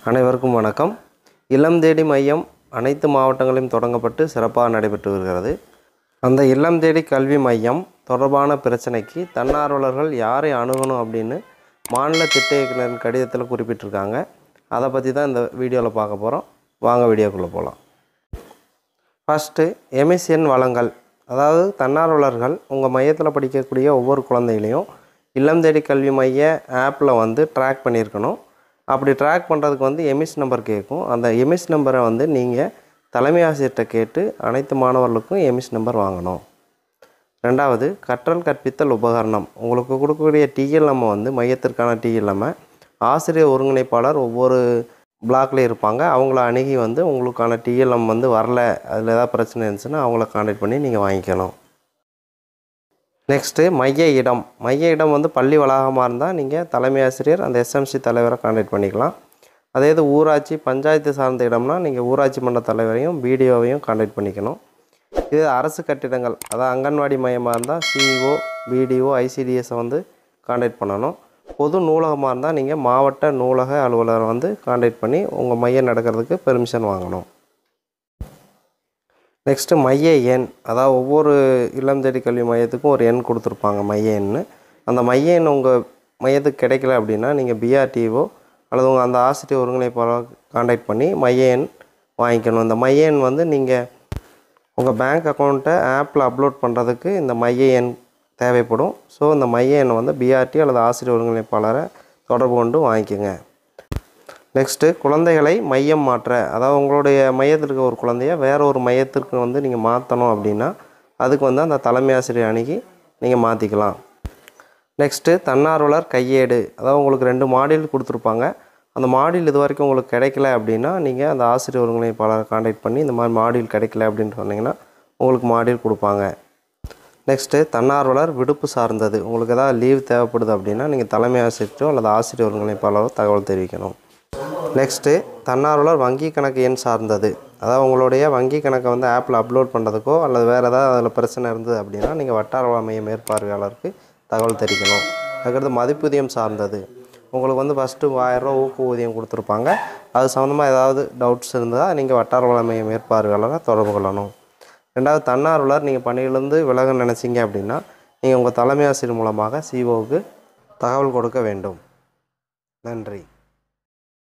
அனைவருக்கும் வணக்கம் இல்லம் தேடி மையம் அனைத்து மாவட்டங்களிலும் தொடங்கப்பட்டு சிறப்பாக நடைபெற்று வருகிறது அந்த இல்லம் தேடி கல்வி மையம் தொடர்பான பிரச்சனைக்கு தன்னார்வலர்கள் யாரை அணுகணும் அப்படின்னு மாநில திட்ட இயக்குனரின் கடிதத்தில் குறிப்பிட்டிருக்காங்க அதை பற்றி தான் இந்த வீடியோவில் பார்க்க போகிறோம் வாங்க வீடியோக்குள்ளே போகலாம் ஃபஸ்ட்டு எமிஷன் வளங்கள் அதாவது தன்னார்வலர்கள் உங்கள் மையத்தில் படிக்கக்கூடிய ஒவ்வொரு குழந்தைகளையும் இல்லம் தேடி கல்வி மைய ஆப்பில் வந்து ட்ராக் பண்ணியிருக்கணும் அப்படி ட்ராக் பண்ணுறதுக்கு வந்து எமிஸ் நம்பர் கேட்கும் அந்த எமிஸ் நம்பரை வந்து நீங்கள் தலைமை ஆசிரியர்கிட்ட கேட்டு அனைத்து மாணவர்களுக்கும் எமிஸ் நம்பர் வாங்கணும் ரெண்டாவது கற்றல் கற்பித்தல் உபகரணம் உங்களுக்கு கொடுக்கக்கூடிய டிஎல்எம் வந்து மையத்திற்கான டிஎல்எம் ஆசிரியர் ஒருங்கிணைப்பாளர் ஒவ்வொரு பிளாக்ல இருப்பாங்க அவங்கள அணுகி வந்து உங்களுக்கான டிஎல்எம் வந்து வரல அதில் ஏதாவது பிரச்சனை இருந்துச்சுன்னா அவங்கள காண்டாக்ட் பண்ணி நீங்கள் வாங்கிக்கணும் நெக்ஸ்ட்டு மைய இடம் மைய இடம் வந்து பள்ளி வளாகமாக இருந்தால் நீங்கள் தலைமை ஆசிரியர் அந்த எஸ்எம்சி தலைவரை காண்டாக்ட் பண்ணிக்கலாம் அதே இது ஊராட்சி பஞ்சாயத்து சார்ந்த இடம்னா நீங்கள் ஊராட்சி மன்ற தலைவரையும் பிடிஓவையும் காண்டாக்ட் பண்ணிக்கணும் இது அரசு கட்டிடங்கள் அதாவது அங்கன்வாடி மையமாக இருந்தால் சிஇஓ பிடிஓ ஐசிடிஎஸை வந்து காண்டாக்ட் பண்ணணும் பொது நூலகமாக இருந்தால் நீங்கள் மாவட்ட நூலக அலுவலரை வந்து காண்டாக்ட் பண்ணி உங்கள் மையம் நடக்கிறதுக்கு பெர்மிஷன் வாங்கணும் நெக்ஸ்ட்டு மைய எண் அதாவது ஒவ்வொரு இல்லம் தேடி கல்வி மையத்துக்கும் ஒரு எண் கொடுத்துருப்பாங்க மைய எண்ணு அந்த மைய எண் உங்கள் மையத்துக்கு கிடைக்கல அப்படின்னா நீங்கள் பிஆர்டிஓ அல்லது உங்கள் அந்த ஆசிரியர் ஒருங்கிணைப்பாளர் காண்டாக்ட் பண்ணி மைய எண் வாங்கிக்கணும் இந்த மைய எண் வந்து நீங்கள் உங்கள் பேங்க் அக்கௌண்ட்டை ஆப்பில் அப்லோட் பண்ணுறதுக்கு இந்த மைய எண் தேவைப்படும் ஸோ இந்த மைய எண் வந்து பிஆர்டி அல்லது ஆசிரியர் ஒருங்கிணைப்பாளரை தொடர்பு கொண்டு வாங்கிக்கோங்க நெக்ஸ்ட்டு குழந்தைகளை மையம் மாற்ற அதாவது உங்களுடைய மையத்திற்கு ஒரு குழந்தைய வேற ஒரு மையத்திற்கு வந்து நீங்கள் மாற்றணும் அப்படின்னா அதுக்கு வந்து அந்த தலைமை ஆசிரியர் அணுகி நீங்கள் மாற்றிக்கலாம் நெக்ஸ்ட்டு தன்னார்வலர் கையேடு அதாவது உங்களுக்கு ரெண்டு மாடியூல் கொடுத்துருப்பாங்க அந்த மாடியூல் இது வரைக்கும் உங்களுக்கு கிடைக்கல அப்படின்னா நீங்கள் அந்த ஆசிரியர் ஒருங்கிணைப்பாளரை காண்டாக்ட் பண்ணி இந்த மாதிரி மாடியூல் கிடைக்கல அப்படின்னு சொன்னீங்கன்னா உங்களுக்கு மாடியூல் கொடுப்பாங்க நெக்ஸ்ட்டு தன்னார்வலர் விடுப்பு சார்ந்தது உங்களுக்கு ஏதாவது லீவ் தேவைப்படுது அப்படின்னா நீங்கள் தலைமை ஆசிரியரோ அல்லது ஆசிரியர் ஒருங்கிணைப்பாளரோ தகவல் தெரிவிக்கணும் நெக்ஸ்ட்டு தன்னார்வலர் வங்கி கணக்கு எண் சார்ந்தது அதாவது உங்களுடைய வங்கி கணக்கை வந்து ஆப்பில் அப்லோட் பண்ணுறதுக்கோ அல்லது வேறு ஏதாவது அதில் பிரச்சனை இருந்தது அப்படின்னா நீங்கள் வட்டார வள மைய மேற்பார்வையாளருக்கு தகவல் தெரிவிக்கணும் அதுக்கடுத்து மதிப்பூதியம் சார்ந்தது உங்களுக்கு வந்து ஃபஸ்ட்டு ஆயிரரூவா ஊக்க ஊதியம் கொடுத்துருப்பாங்க அது சம்மந்தமாக ஏதாவது டவுட்ஸ் இருந்தால் நீங்கள் வட்டார வள மைய மேற்பார்வையாளரை தொடர்பு கொள்ளணும் ரெண்டாவது தன்னார்வலர் நீங்கள் பணியிலேருந்து விலக நினச்சிங்க அப்படின்னா நீங்கள் உங்கள் தலைமை ஆசிரியர் மூலமாக சிஓவுக்கு தகவல் கொடுக்க வேண்டும் நன்றி